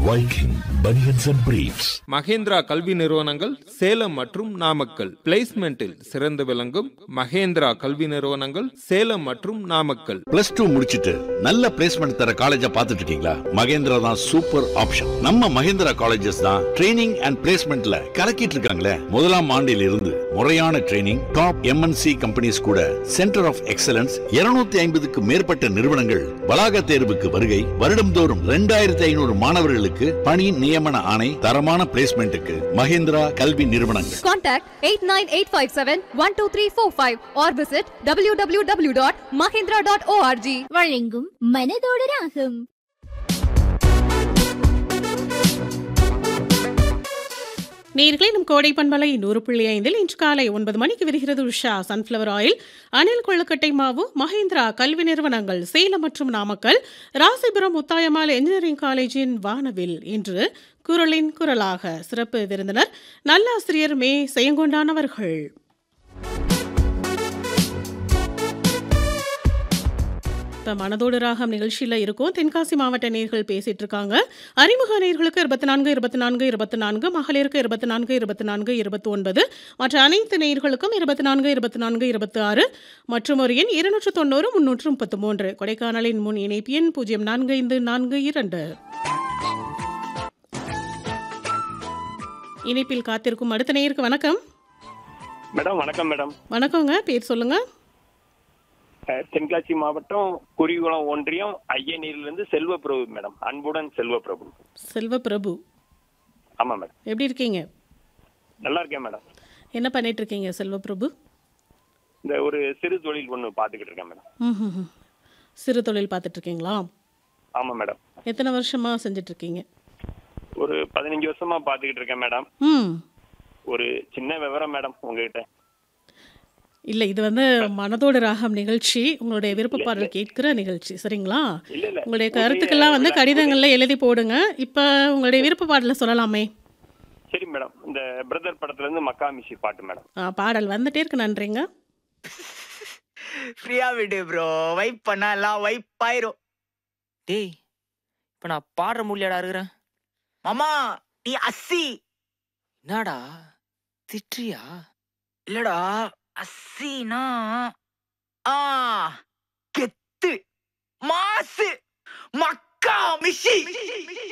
Viking Bunions and Briefs. Mahindra கல்வி நிறுவனங்கள் சேலம் மற்றும் நாமக்கல் பிளேஸ்மெண்டில் சிறந்து விளங்கும் மகேந்திரா கல்வி நிறுவனங்கள் சேலம் மற்றும் நாமக்கல் பிளஸ் டூ முடிச்சிட்டு நல்ல பிளேஸ்மெண்ட் தர காலேஜா பார்த்துட்டு இருக்கீங்களா மகேந்திரா தான் சூப்பர் ஆப்ஷன் நம்ம மகேந்திரா காலேஜஸ் தான் ட்ரைனிங் அண்ட் பிளேஸ்மெண்ட்ல கலக்கிட்டு இருக்காங்களே முதலாம் ஆண்டில் இருந்து முறையான ட்ரைனிங் டாப் எம்என்சி கம்பெனிஸ் கூட சென்டர் ஆஃப் எக்ஸலன்ஸ் 250 ஐம்பதுக்கு மேற்பட்ட நிறுவனங்கள் வளாக தேர்வுக்கு வருகை வருடம்தோறும் ரெண்டாயிரத்தி ஐநூறு மாணவர்களுக்கு பணி நியமன ஆணை தரமான பிளேஸ்மெண்ட்டுக்கு மகேந்திரா கல்வி நிறுவனங்கள் Contact 89857-12345 or visit www.mahindra.org. வழங்கும் மனதோடு ராகம் நேர்களை நம் கோடை பண்பலை நூறு புள்ளி ஐந்தில் இன்று காலை ஒன்பது மணிக்கு விரிகிறது உஷா சன்ஃப்ளவர் ஆயில் அணில் கொழுக்கட்டை மாவு மகேந்திரா கல்வி நிறுவனங்கள் சேலம் மற்றும் நாமக்கல் ராசிபுரம் முத்தாயம்மாள் என்ஜினியரிங் காலேஜின் வானவில் இன்று குரலின் குரலாக சிறப்பு விருந்தினர் நல்லாசிரியர் மே செயங்கொண்டான் அவர்கள் இப்போ மனதோடு ராகம் நிகழ்ச்சியில் இருக்கும் தென்காசி மாவட்ட நேர்கள் பேசிட்டு இருக்காங்க அறிமுக நேர்களுக்கு இருபத்தி நான்கு இருபத்தி நான்கு இருபத்தி நான்கு மகளிருக்கு இருபத்தி நான்கு இருபத்தி நான்கு இருபத்தி ஒன்பது மற்ற அனைத்து நேர்களுக்கும் இருபத்தி நான்கு இருபத்தி நான்கு இருபத்தி ஆறு மற்றும் ஒரு எண் இருநூற்று தொண்ணூறு முன்னூற்று முப்பத்து மூன்று கொடைக்கானலின் முன் இணைப்பு எண் பூஜ்ஜியம் நான்கு ஐந்து நான்கு இரண்டு இணைப்பில் காத்திருக்கும் அடுத்த நேருக்கு வணக்கம் மேடம் வணக்கம் மேடம் வணக்கங்க பேர் சொல்லுங்க அஹ், தென்காசி மாவட்டம் குறிகுளம் ஒன்றியம் ஐயனீர்லேருந்து செல்வ பிரபு மேடம் அன்புடன் செல்வ பிரபு செல்வ பிரபு ஆமா மேடம் எப்படி இருக்கீங்க நல்லா இருக்கேன் மேடம் என்ன பண்ணிட்டு இருக்கீங்க செல்வ பிரபு இந்த ஒரு சிறு தொழில் ஒன்று பார்த்துக்கிட்டு இருக்கேன் மேடம் ம்ஹும்ஹும். சிறு தொழில் பார்த்துட்டு இருக்கீங்களா ஆமா மேடம் எத்தனை வருஷமா செஞ்சுட்டு இருக்கீங்க ஒரு பதினஞ்சு வருஷமா பார்த்துக்கிட்டு இருக்கேன் மேடம் ம் ஒரு சின்ன விவரம் மேடம் உங்ககிட்ட இல்லை இது வந்து மனதோடு ராகம் நிகழ்ச்சி உங்களுடைய விருப்ப பாடல் கேட்கிற நிகழ்ச்சி சரிங்களா இல்ல இல்ல உங்களுடைய கருத்துக்கெல்லாம் வந்து கடிதங்களில் எழுதி போடுங்க இப்போ உங்களுடைய விருப்ப பாடலை சொல்லலாமே சரி மேடம் இந்த பிரதர் படத்துல இருந்து மக்கா மிஷி பாட்டு மேடம் ஆ, பாடல் வந்துட்டே இருக்கு நன்றிங்க ஃப்ரீயா விடு ப்ரோ வைப் பண்ணா எல்லாம் வைப் ஆயிரும் டேய் இப்ப நான் பாடுற முடியாடா இருக்கிறேன் மாமா நீ அஸ்ஸி என்னடா திட்டுறியா இல்லடா அஸ்ஸினா ஆ கெத்து மாசு மக்கா மிஷி